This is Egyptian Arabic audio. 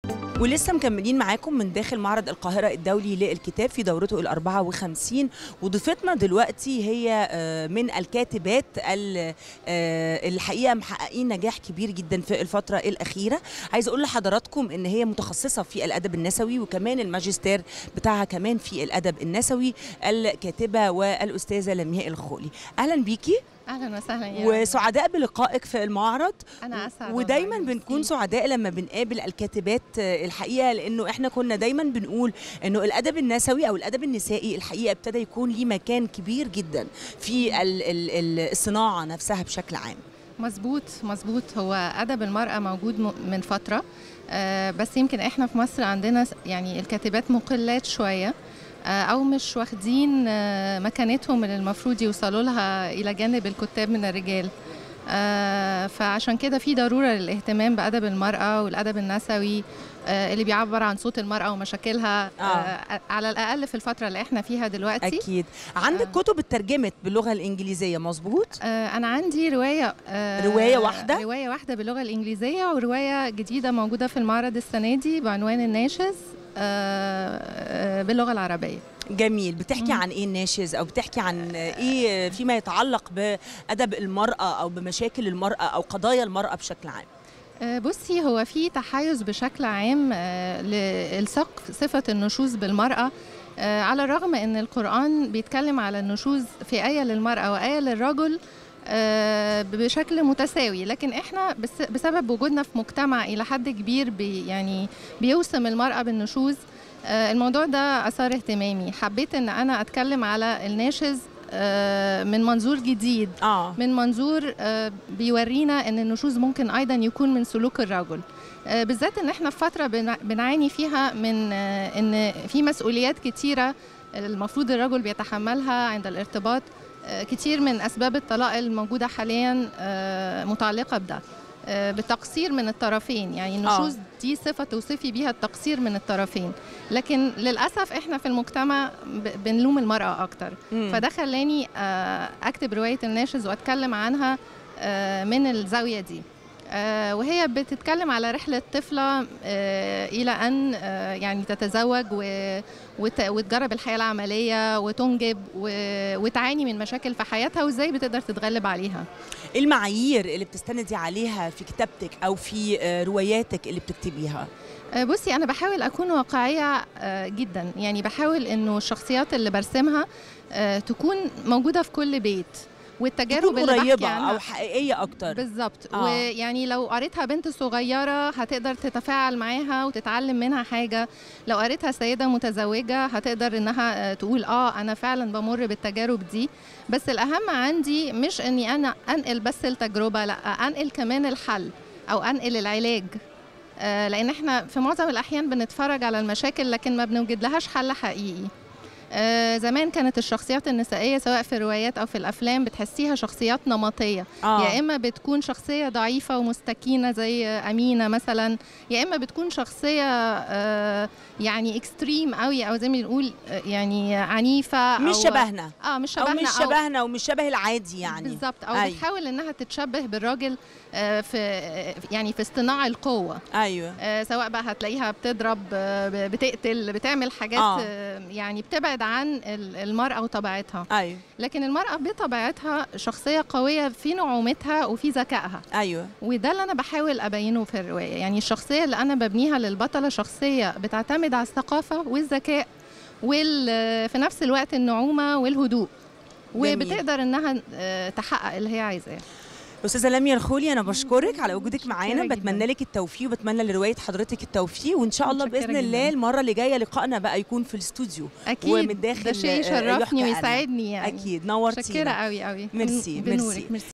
ولسه مكملين معاكم من داخل معرض القاهرة الدولي للكتاب في دورته ال 54 وضيفتنا دلوقتي هي آه، من الكاتبات ال- آه، الحقيقة محققين نجاح كبير جدا في الفترة الأخيرة عايزة أقول لحضراتكم إن هي متخصصة في الأدب النسوي وكمان الماجستير بتاعها كمان في الأدب النسوي الكاتبة والأستاذة لمياء الخولي أهلا بيكي اهلا وسهلا يا رب. وسعداء بلقائك في المعرض انا اسعد ودايما والله، بنكون ميرسي. سعداء لما بنقابل الكاتبات آه، الحقيقه لانه احنا كنا دايما بنقول انه الادب النسوي او الادب النسائي الحقيقه ابتدى يكون ليه مكان كبير جدا في ال- ال- ال- الصناعه نفسها بشكل عام مظبوط مظبوط هو ادب المراه موجود م- من فتره آه، بس يمكن احنا في مصر عندنا س- يعني الكاتبات مقلات شويه آه، او مش واخدين آه، مكانتهم اللي المفروض يوصلوا لها الى جانب الكتاب من الرجال آه، فعشان كده في ضروره للاهتمام بادب المراه والادب النسوي آه، اللي بيعبر عن صوت المراه ومشاكلها آه. آه، على الاقل في الفتره اللي احنا فيها دلوقتي اكيد عندك آه. كتب اترجمت باللغه الانجليزيه مظبوط آه، أنا عندي رواية آه، رواية واحدة؟ رواية واحدة باللغة الإنجليزية ورواية جديدة موجودة في المعرض السنة دي بعنوان الناشز آه، آه، باللغة العربية جميل بتحكي مم. عن ايه الناشز او بتحكي عن ايه فيما يتعلق بادب المراه او بمشاكل المراه او قضايا المراه بشكل عام آه، بصي هو في تحيز بشكل عام آه، لإلصاق صفة النشوز بالمرأة آه، على الرغم أن القرآن بيتكلم على النشوز في آية للمرأة وآية للرجل آه، بشكل متساوي لكن احنا بس- بسبب وجودنا في مجتمع الى حد كبير بي يعني بيوسم المراه بالنشوز آه، الموضوع ده اثار اهتمامي حبيت ان انا اتكلم على الناشز آه، من منظور جديد اه من منظور آه، بيورينا ان النشوز ممكن ايضا يكون من سلوك الرجل آه، بالذات ان احنا في فتره بنع- بنعاني فيها من آه، ان في مسؤوليات كتيره المفروض الرجل بيتحملها عند الارتباط آه، كتير من اسباب الطلاق الموجوده حاليا آه، متعلقه بده آه، بتقصير من الطرفين يعني النشوز دي صفه توصفي بيها التقصير من الطرفين لكن للاسف احنا في المجتمع ب- بنلوم المراه اكتر مم. فده خلاني آه، اكتب روايه الناشز واتكلم عنها آه، من الزاويه دي آه، وهي بتتكلم على رحله طفله آه، الى ان آه، يعني تتزوج و- وت- وتجرب الحياه العمليه وتنجب و- وتعاني من مشاكل في حياتها وازاي بتقدر تتغلب عليها ايه المعايير اللي بتستندي عليها في كتابتك او في آه، رواياتك اللي بتكتبيها آه، بصي انا بحاول اكون واقعيه آه، جدا يعني بحاول انه الشخصيات اللي برسمها آه، تكون موجوده في كل بيت والتجارب تكون اللي بحكي قريبه عنها او حقيقيه اكتر بالظبط آه. ويعني لو قريتها بنت صغيره هتقدر تتفاعل معاها وتتعلم منها حاجه لو قريتها سيده متزوجه هتقدر انها آه، تقول اه انا فعلا بمر بالتجارب دي بس الاهم عندي مش اني انا انقل بس التجربه لا انقل كمان الحل او انقل العلاج آه، لان احنا في معظم الاحيان بنتفرج على المشاكل لكن ما بنوجد لهاش حل حقيقي آه، زمان كانت الشخصيات النسائيه سواء في الروايات او في الافلام بتحسيها شخصيات نمطيه اه يا اما بتكون شخصيه ضعيفه ومستكينه زي امينه مثلا يا اما بتكون شخصيه آه، يعني اكستريم قوي او زي ما بنقول آه، يعني عنيفه مش أو شبهنا اه مش او شبهنا مش شبهنا ومش شبه العادي يعني بالظبط او أيوة. بتحاول انها تتشبه بالراجل آه، في آه، يعني في اصطناع القوه ايوه آه، سواء بقى هتلاقيها بتضرب آه، ب- بتقتل بتعمل حاجات آه. آه، يعني بتبعد عن ال- المرأة وطبيعتها ايوه لكن المرأة بطبيعتها شخصية قوية في نعومتها وفي ذكائها ايوه وده اللي أنا بحاول أبينه في الرواية يعني الشخصية اللي أنا ببنيها للبطلة شخصية بتعتمد على الثقافة والذكاء وال في نفس الوقت النعومة والهدوء جميل. وبتقدر انها آه، تحقق اللي هي عايزاه استاذه لميا الخولي انا بشكرك على وجودك معانا متشكرة بتمنى جداً. لك التوفيق وبتمنى لروايه حضرتك التوفيق وان شاء الله متشكرة باذن الله جداً. المره اللي جايه لقائنا بقى يكون في الاستوديو اكيد ومن داخل ده شيء آه، يشرفني يحكى أنا. ويسعدني يعني اكيد متشكرة نورتينا قوي قوي ميرسي، بنورك ميرسي. ميرسي